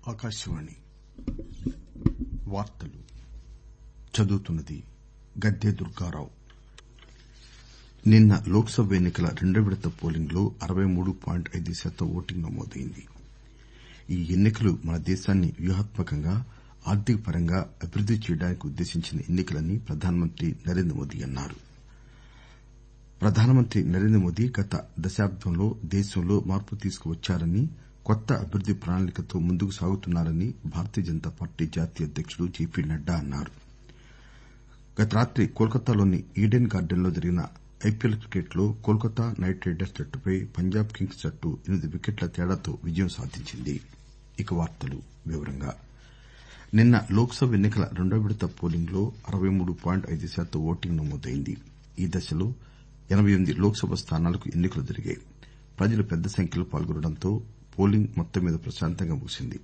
ఆకాశవాణి వార్తలు చదువుతున్నది గద్దె దుర్గారావు నిన్న లోక్ సభ ఎన్ని కల రెండో విడత పోలింగ్ లో అరవై మూడు పాయింట్ ఐదు శాతం ఓటింగ్ నమోదైంది ఈ ఎన్ని కలు మన దేశాన్ని వ్యూహాత్మకంగా ఆర్థిక పరంగా అభివృద్ది చేయడానికి ఉద్దేశించిన ఎన్ని కలని ప్రధానమంత్రి నరేంద్రమోదీ అన్నారు ప్రధానమంత్రి నరేంద్రమోదీ గత దశాబ్దంలో దేశంలో మార్పు తీసుకువచ్చారని కొత్త అభివృద్ది ప్రణాళికతో ముందుకు సాగుతున్నారని భారతీయ జనతా పార్టీ జాతీయ అధ్యకుడు జెపి నడ్డా అన్నారు గత రాత్రి కోల్కతాలోని ఈడెన్ గార్డెన్ లో జరిగిన ఐపీఎల్ క్రికెట్ లో కోల్కతా నైట్ రైడర్స్ జట్టుపై పంజాబ్ కింగ్స్ జట్టు ఎనిమిది వికెట్ల తేడాతో విజయం సాధించింది నిన్న లోక్ సభ ఎన్ని కల రెండో విడత పోలింగ్ లో అరవై మూడు పాయింట్ ఐదు శాతం ఓటింగ్ నమోదైంది ఈ దశలో ఎనబై ఎనిమిది లోక్ సభ స్థానాలకు ఎన్ని కలు జరిగాయి ప్రజలు పెద్ద సంఖ్యలో పాల్గొనడంతో పోలింగ్ మొత్తంమీద ప్రశాంతంగా ముగిసింది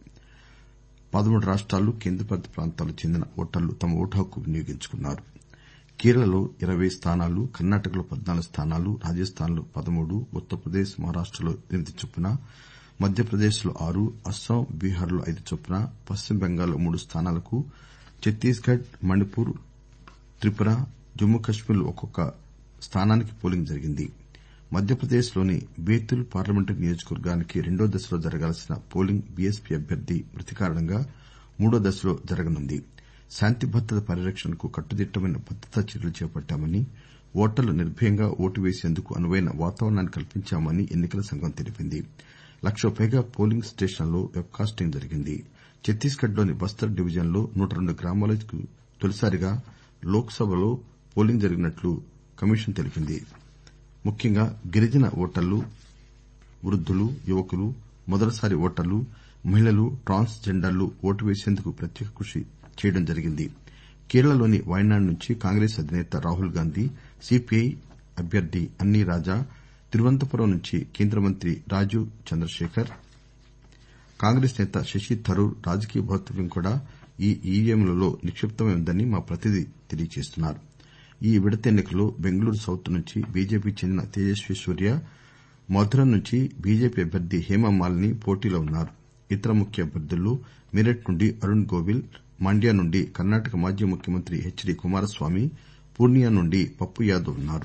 పదమూడు రాష్టాలు కేంద్రపాలిత ప్రాంతాలకు చెందిన ఓటర్లు తమ ఓటు హక్కు వినియోగించుకున్నారు కేరళలో ఇరవై స్థానాలు కర్ణాటకలో పద్నాలుగు స్థానాలు రాజస్థాన్ లో పదమూడు ఉత్తరప్రదేశ్ మహారాష్టలో ఎనిమిది చొప్పున మధ్యప్రదేశ్ లో ఆరు అస్సాం బీహార్ లో ఐదు చొప్పున పశ్చిమ బెంగాల్ లో మూడు స్థానాలకు ఛత్తీస్ గఢ్ మణిపూర్ త్రిపుర జమ్మూ కశ్మీర్ లో ఒక్కొక్క స్థానానికి పోలింగ్ జరిగింది మధ్యప్రదేశ్ లోని బేతుల్ పార్లమెంటరీ నియోజకవర్గానికి రెండో దశలో జరగాల్సిన పోలింగ్ బీఎస్పీ అభ్యర్థి మృతి కారణంగా మూడో దశలో జరగనుంది శాంతి భద్రతల పరిరక్షణకు కట్టుదిట్టమైన భద్రతా చర్యలు చేపట్టామని ఓటర్లు నిర్భయంగా ఓటు వేసేందుకు అనువైన వాతావరణాన్ని కల్పించామని ఎన్ని కల సంఘం తెలిపింది లక్షకు పైగా పోలింగ్ స్టేషన్లలో వెబ్ కాస్టింగ్ జరిగింది ఛత్తీస్ గఢ్ లోని బస్తర్ డివిజన్ లో నూట రెండు గ్రామాలకు తొలిసారిగా లోక్ సభలో పోలింగ్ జరిగినట్లు కమిషన్ తెలిపింది ముఖ్యంగా గిరిజన ఓటర్లు వృద్దులు యువకులు మొదటిసారి ఓటర్లు మహిళలు ట్రాన్స్ జెండర్లు ఓటు వేసేందుకు ప్రత్యేక కృషి చేయడం జరిగింది కేరళలోని వయనాడ్ నుంచి కాంగ్రెస్ అధినేత రాహుల్ గాంధీ సీపీఐ అభ్యర్థి అన్నీ రాజా తిరువనంతపురం నుంచి కేంద్ర మంత్రి రాజీవ్ చంద్రశేఖర్ కాంగ్రెస్ నేత శశి థరూర్ రాజకీయ భౌతికం కూడా ఈ ఈవీఎంలలో నిక్షిప్తమై ఉందని మా ప్రతినిధి తెలియజేస్తున్నారు ఈ విడత ఎన్ని కల్లో బెంగళూరు సౌత్ నుంచి బీజేపీకి చెందిన తేజస్వీ సూర్య మధుర నుంచి బీజేపీ అభ్యర్థి హేమమాలిని పోటీలో ఉన్నారు ఇతర ముఖ్య అభ్యర్థుల్లో మీరట్ నుండి అరుణ్ గోవిల్ మాండ్య నుండి కర్ణాటక మాజీ ముఖ్యమంత్రి హెచ్ డి కుమారస్వామి పూర్నియా నుండి పప్పు యాదవ్ ఉన్నారు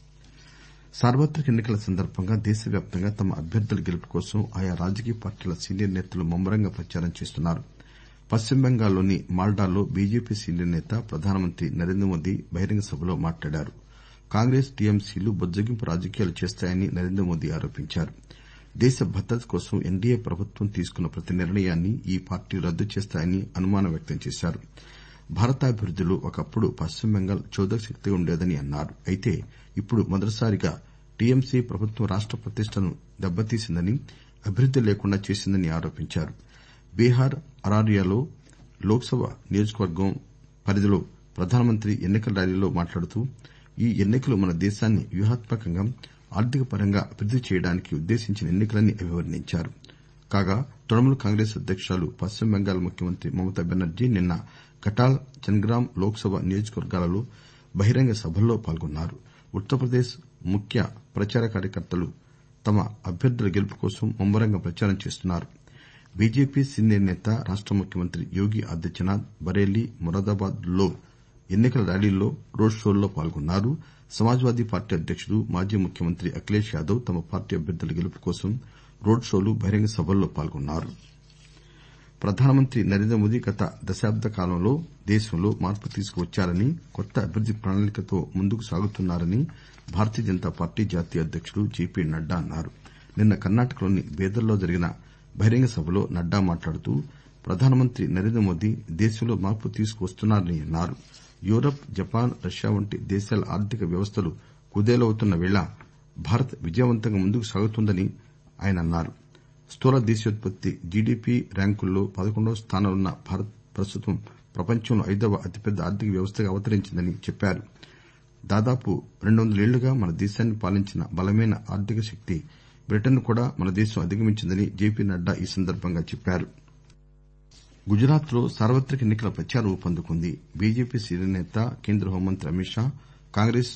సార్వత్రిక ఎన్ని కల సందర్బంగా దేశవ్యాప్తంగా తమ అభ్యర్థుల గెలుపు కోసం ఆయా రాజకీయ పార్టీల సీనియర్ నేతలు ముమ్మరంగా ప్రచారం చేస్తున్నారు పశ్చిమ బెంగాల్ లోని మాల్డాలో బీజేపీ సీనియర్ నేత ప్రధానమంత్రి నరేంద్రమోదీ బహిరంగ సభలో మాట్లాడారు కాంగ్రెస్ టీఎంసీలు బుద్దగింపు రాజకీయాలు చేస్తాయని నరేంద్రమోదీ ఆరోపించారు దేశ భద్రత కోసం ఎన్డీఏ ప్రభుత్వం తీసుకున్న ప్రతి నిర్ణయాన్ని ఈ పార్టీలు రద్దు చేస్తాయని అనుమానం వ్యక్తం చేశారు భారతాభివృద్దిలో ఒకప్పుడు పశ్చిమ బెంగాల్ చోదక శక్తిగా ఉండేదని అన్నారు అయితే ఇప్పుడు మొదటిసారిగా టీఎంసీ ప్రభుత్వం రాష్ట ప్రతిష్టను దెబ్బతీసిందని అభివృద్ది లేకుండా చేసిందని ఆరోపించారు బీహార్ అరారియాలో లోక్ సభ నియోజకవర్గం పరిధిలో ప్రధానమంత్రి ఎన్ని కల ర్యాలీలో మాట్లాడుతూ ఈ ఎన్ని కలు మన దేశాన్ని వ్యూహాత్మకంగా ఆర్థిక పరంగా అభివృద్ది చేయడానికి ఉద్దేశించిన ఎన్ని కలని అభివర్ణించారు కాగా తృణమూల్ కాంగ్రెస్ అధ్యకురాలు పశ్చిమ బెంగాల్ ముఖ్యమంత్రి మమతా బెనర్జీ నిన్న కటాల్ జన్గ్రామ్ లోక్ సభ నియోజకవర్గాలలో బహిరంగ సభల్లో పాల్గొన్నారు ఉత్తరప్రదేశ్ ముఖ్య ప్రచార కార్యకర్తలు తమ అభ్యర్థుల గెలుపు కోసం ముమ్మరంగా ప్రచారం చేస్తున్నారు బీజేపీ సీనియర్ నేత రాష్ట ముఖ్యమంత్రి యోగి ఆదిత్యనాథ్ బరేలీ మొరాదాబాద్ లో ఎన్ని కల ర్యాలీల్లో రోడ్ షోల్లో పాల్గొన్నారు సమాజ్ వాదీ పార్టీ అధ్యకుడు మాజీ ముఖ్యమంత్రి అఖిలేష్ యాదవ్ తమ పార్టీ అభ్యర్థుల గెలుపు కోసం రోడ్ షోలు బహిరంగ సభల్లో పాల్గొన్నారు ప్రధానమంత్రి నరేంద్రమోదీ గత దశాబ్ద కాలంలో దేశంలో మార్పు తీసుకువచ్చారని కొత్త అభివృద్ది ప్రణాళికతో ముందుకు సాగుతున్నారని భారతీయ జనతా పార్టీ జాతీయ అధ్యకుడు జెపి నడ్డా అన్నారు నిన్న కర్ణాటకలోని బీదర్ లో జరిగిన బహిరంగ సభలో నడ్డా మాట్లాడుతూ ప్రధానమంత్రి నరేంద్రమోదీ దేశంలో మార్పు తీసుకువస్తున్నారని అన్నారు యూరప్ జపాన్ రష్యా వంటి దేశాల ఆర్థిక వ్యవస్థలు కుదేలవుతున్న వేళ భారత్ విజయవంతంగా ముందుకు సాగుతోందని ఆయన అన్నారు స్థూల దేశీయోత్పత్తి జీడీపీ ర్యాంకుల్లో పదకొండవ స్థానంలో ఉన్న భారత్ ప్రస్తుతం ప్రపంచంలో ఐదవ అతిపెద్ద ఆర్థిక వ్యవస్థగా అవతరించిందని చెప్పారు దాదాపు రెండొందలేళ్లుగా మన దేశాన్ని పాలించిన బలమైన ఆర్థిక శక్తి బ్రిటన్ ను కూడా మన దేశం అధిగమించిందని జెపి నడ్డా ఈ సందర్బంగా చెప్పారు గుజరాత్ లో సార్వత్రిక ఎన్ని కల ప్రచారం ఊపందుకుంది బీజేపీ సీనియర్ నేత కేంద్ర హోంమంత్రి అమిత్ షా కాంగ్రెస్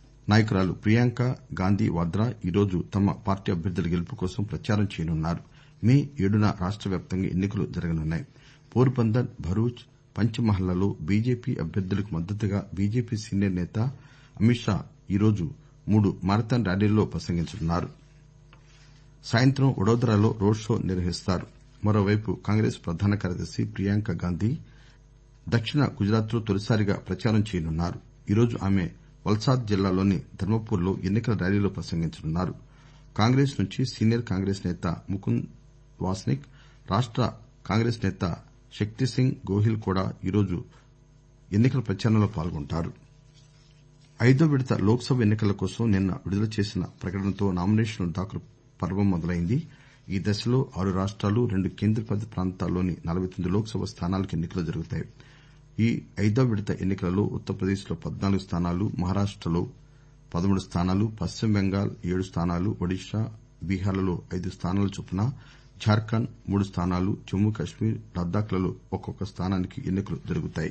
నాయకురాలు ప్రియాంక గాంధీ వాద్రా ఈరోజు తమ పార్టీ అభ్యర్థుల గెలుపు కోసం ప్రచారం చేయనున్నారు మే ఏడున రాష్ట వ్యాప్తంగా ఎన్నికలు జరగనున్నాయి పోర్బందర్ భరూచ్ పంచ్మహల్లలో బీజేపీ అభ్యర్థులకు మద్దతుగా బీజేపీ సీనియర్ నేత అమిత్ షా ఈరోజు మూడు మారథాన్ ర్యాలీల్లో ప్రసంగించనున్నారు సాయంత్రం వడోదరాలో రోడ్ షో నిర్వహిస్తారు మరోవైపు కాంగ్రెస్ ప్రధాన కార్యదర్శి ప్రియాంక గాంధీ దక్షిణ గుజరాత్ లో తొలిసారిగా ప్రచారం చేయనున్నారు ఈరోజు ఆమె వల్సాద్ జిల్లాలోని ధర్మపూర్ లో ఎన్నికల ర్యాలీలో ప్రసంగించనున్నారు కాంగ్రెస్ నుంచి సీనియర్ కాంగ్రెస్ నేత ముకుంద్ వాస్నిక్ రాష్ట కాంగ్రెస్ నేత శక్తిసింగ్ గోహిల్ కూడా ఈరోజు ఎన్నికల ప్రచారంలో పాల్గొంటారు ఐదో విడత లోక్ సభ ఎన్నికల కోసం నిన్న విడుదల చేసిన ప్రకటనతో నామినేషన్ల దాఖలు పర్వం మొదలైంది ఈ దశలో ఆరు రాష్టాలు రెండు కేంద్రపాలిత ప్రాంతాల్లోని నలబై తొమ్మిది లోక్ సభ స్థానాలకు ఎన్నికలు జరుగుతాయి ఈ ఐదో విడత ఎన్నికలలో ఉత్తరప్రదేశ్ లో పద్నాలుగు స్థానాలు మహారాష్టలో పదమూడు స్థానాలు పశ్చిమ బెంగాల్ ఏడు స్థానాలు ఒడిశా బీహార్లలో ఐదు స్థానాల చొప్పున జార్ఖండ్ మూడు స్థానాలు జమ్మూ కశ్మీర్ లద్దాఖ్ లలో ఒక్కొక్క స్థానానికి ఎన్నికలు జరుగుతాయి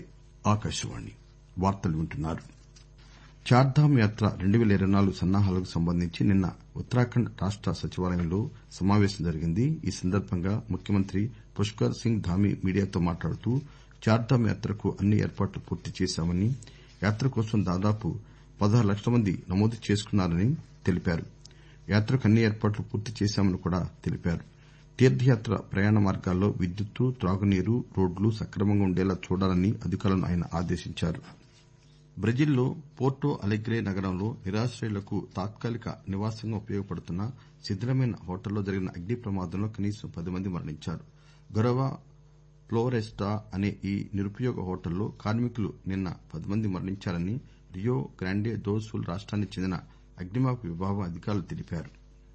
చార్ధామ్ యాత్ర రెండు పేల ఇరవై నాలుగు సన్నాహాలకు సంబంధించి నిన్న ఉత్తరాఖండ్ రాష్ట సచివాలయంలో సమావేశం జరిగింది ఈ సందర్బంగా ముఖ్యమంత్రి పుష్కర్ సింగ్ ధామీ మీడియాతో మాట్లాడుతూ చార్ధామ్ యాత్రకు అన్ని ఏర్పాట్లు పూర్తి చేశామని యాత్ర కోసం దాదాపు పదహారు లక్షల మంది నమోదు చేసుకున్నారని తెలిపారు యాత్రకు అన్ని ఏర్పాట్లు పూర్తి చేశామని కూడా తెలిపారు తీర్థయాత్ర ప్రయాణ మార్గాల్లో విద్యుత్తు త్రాగునీరు రోడ్లు సక్రమంగా ఉండేలా చూడాలని అధికారులను ఆయన ఆదేశించారు బ్రెజిల్లో పోర్టో అలెగ్రే నగరంలో నిరాశ్రయులకు తాత్కాలిక నివాసంగా ఉపయోగపడుతున్న శిథిలమైన హోటల్లో జరిగిన అగ్ని ప్రమాదంలో కనీసం పది మంది మరణించారు గొరవా ఫ్లోరెస్టా అనే ఈ నిరుపయోగ హోటల్లో కార్మికులు నిన్న పది మంది మరణించారని రియో గ్రాండే దో సుల్ రాష్టానికి చెందిన అగ్నిమాపక విభాగం అధికారులు తెలిపారు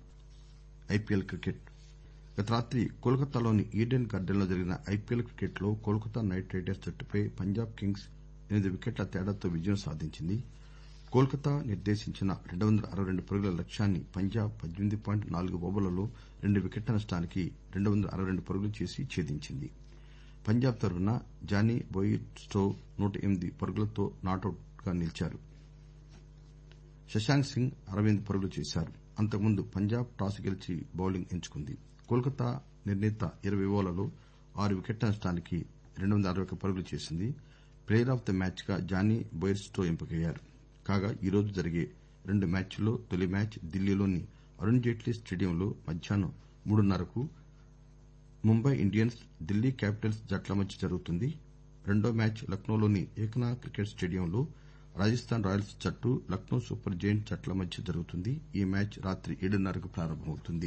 గత రాత్రి కోల్కతాలోని ఈడెన్ గార్డెన్లో జరిగిన ఐపీఎల్ క్రికెట్లో కోల్కతా నైట్ రైడర్స్ జట్టుపై పంజాబ్ కింగ్స్ ఎనిమిది వికెట్ల తేడాతో విజయం సాధించింది కోల్కతా నిర్దేశించిన రెండు వందల అరవై రెండు పరుగుల లక్ష్యాన్ని పంజాబ్ పద్దెనిమిది పాయింట్ నాలుగు ఓవర్లలో రెండు వికెట్ల నష్టానికి రెండు వందల అరవై రెండు పరుగులు చేసి ఛేదించింది పంజాబ్ తరఫున జానీ బెయిర్స్టో నూట ఎనిమిది పరుగులతో నాటౌట్ గా నిలిచారు శశాంక్ సింగ్ అరవై ఎనిమిది పరుగులు చేశారు అంతకుముందు పంజాబ్ టాస్ గెలిచి బౌలింగ్ ఎంచుకుంది కోల్కతా నిర్ణీత ఇరవై ఓవర్లలో ఆరు వికెట్ల నష్టానికి రెండు వందల అరవై ఒక్క పరుగులు చేసింది ప్లేయర్ ఆఫ్ ద మ్యాచ్ గా జానీ బెయిర్స్టో ఎంపికయ్యారు కాగా ఈరోజు జరిగే రెండు మ్యాచ్ల్లో తొలి మ్యాచ్ ఢిల్లీలోని అరుణ్ జైట్లీ స్టేడియంలో మధ్యాహ్నం మూడున్నరకు ముంబై ఇండియన్స్ ఢిల్లీ క్యాపిటల్స్ జట్ల మధ్య జరుగుతుంది రెండో మ్యాచ్ లక్నోలోని ఏక్నా క్రికెట్ స్టేడియంలో రాజస్థాన్ రాయల్స్ జట్టు లక్నో సూపర్ జెయింట్స్ జట్ల మధ్య జరుగుతుంది ఈ మ్యాచ్ రాత్రి ఏడున్నరకు ప్రారంభమవుతుంది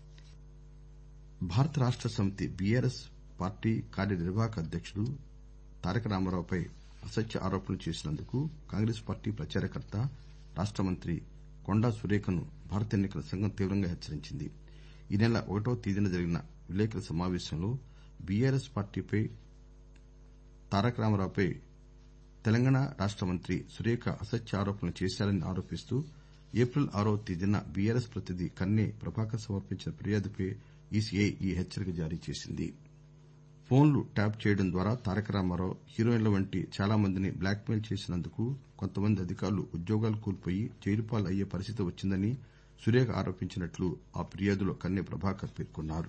భారత రాష్ట సమితి బీఆర్ఎస్ పార్టీ కార్యనిర్వాహక అధ్యకుడు తారక రామారావుపై అసత్య ఆరోపణలు చేసినందుకు కాంగ్రెస్ పార్టీ ప్రచారకర్త రాష్ట మంత్రి కొండా సురేఖను భారత ఎన్ని కల సంఘం తీవ్రంగా హెచ్చరించింది ఈ నెల ఒకటవ తేదీన జరిగిన విలేకరుల సమావేశంలో బీఆర్ఎస్ పార్టీపై తారక రామారావుపై తెలంగాణ రాష్ట మంత్రి సురేఖ అసత్య ఆరోపణలు చేశారని ఆరోపిస్తూ ఏప్రిల్ ఆరవ తేదీన బీఆర్ఎస్ ప్రతినిధి కన్నె ప్రభాకర్ సమర్పించిన ఫిర్యాదుపై ఈసీఐ ఈ హెచ్చరిక జారీ చేసింది ఫోన్లు ట్యాప్ చేయడం ద్వారా తారక రామారావు హీరోయిన్ల వంటి చాలా మందిని బ్లాక్ మెయిల్ చేసినందుకు కొంతమంది అధికారులు ఉద్యోగాలు కోల్పోయి జైలుపాలు అయ్యే పరిస్థితి వచ్చిందని సురేఖ ఆరోపించినట్లు ఆ ఫిర్యాదులో కన్నె ప్రభాకర్ పేర్కొన్నారు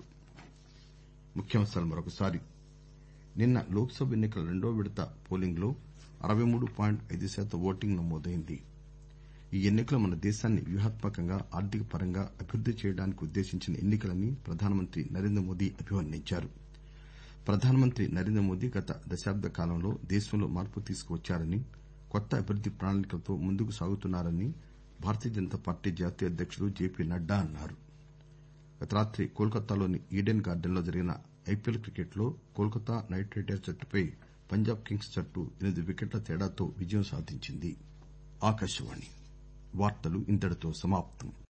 నిన్న లోక్ సభ ఎన్నికల రెండో విడత పోలింగ్ లో అరవై మూడు పాయింట్ ఐదు శాతం ఓటింగ్ నమోదైంది ఈ ఎన్నికలు మన దేశాన్ని వ్యూహాత్మకంగా ఆర్థిక పరంగా అభివృద్ది చేయడానికి ఉద్దేశించిన ఎన్నికలని ప్రధానమంత్రి నరేంద్ర మోదీ అభివర్ణించారు ప్రధానమంత్రి నరేంద్ర మోదీ గత దశాబ్ద కాలంలో దేశంలో మార్పు తీసుకువచ్చారని కొత్త అభివృద్ది ప్రణాళికలతో ముందుకు సాగుతున్నారని భారతీయ జనతా పార్టీ జాతీయ అధ్యకుడు జేపీ నడ్డా అన్నారు గత రాత్రి కోల్కతాలోని ఈడెన్ గార్డెన్ లో జరిగిన ఐపీఎల్ క్రికెట్ లో కోల్కతా నైట్ రైడర్స్ జట్టుపై పంజాబ్ కింగ్స్ జట్టు ఎనిమిది వికెట్ల తేడాతో విజయం సాధించింది